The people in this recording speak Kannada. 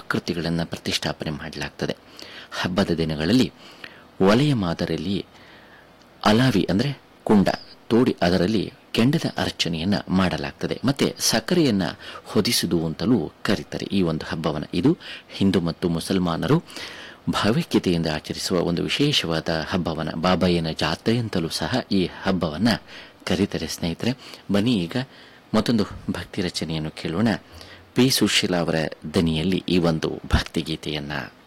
ಆಕೃತಿಗಳನ್ನು ಪ್ರತಿಷ್ಠಾಪನೆ ಮಾಡಲಾಗ್ತದೆ ಹಬ್ಬದ ದಿನಗಳಲ್ಲಿ ಒಲೆಯ ಮಾದರಿಯಲ್ಲಿ ಅಲಾವಿ ಅಂದರೆ ಕುಂಡ ತೋಡಿ ಅದರಲ್ಲಿ ಕೆಂಡದ ಅರ್ಚನೆಯನ್ನ ಮಾಡಲಾಗ್ತದೆ ಮತ್ತೆ ಸಕ್ಕರೆಯನ್ನ ಹೊದಿಸುವುದು ಅಂತಲೂ ಕರೀತಾರೆ ಈ ಒಂದು ಹಬ್ಬವನ್ನು ಇದು ಹಿಂದೂ ಮತ್ತು ಮುಸಲ್ಮಾನರು ಭಾವೈಕ್ಯತೆಯಿಂದ ಆಚರಿಸುವ ಒಂದು ವಿಶೇಷವಾದ ಹಬ್ಬವನ್ನ ಬಾಬಯ್ಯನ ಜಾತ್ರೆ ಅಂತಲೂ ಸಹ ಈ ಹಬ್ಬವನ್ನ ಕರೀತಾರೆ ಸ್ನೇಹಿತರೆ ಬನ್ನಿ ಈಗ ಮತ್ತೊಂದು ಭಕ್ತಿ ರಚನೆಯನ್ನು ಕೇಳೋಣ ಪಿ ಸುಶೀಲಾ ಅವರ ದನಿಯಲ್ಲಿ ಈ ಒಂದು ಭಕ್ತಿಗೀತೆಯನ್ನ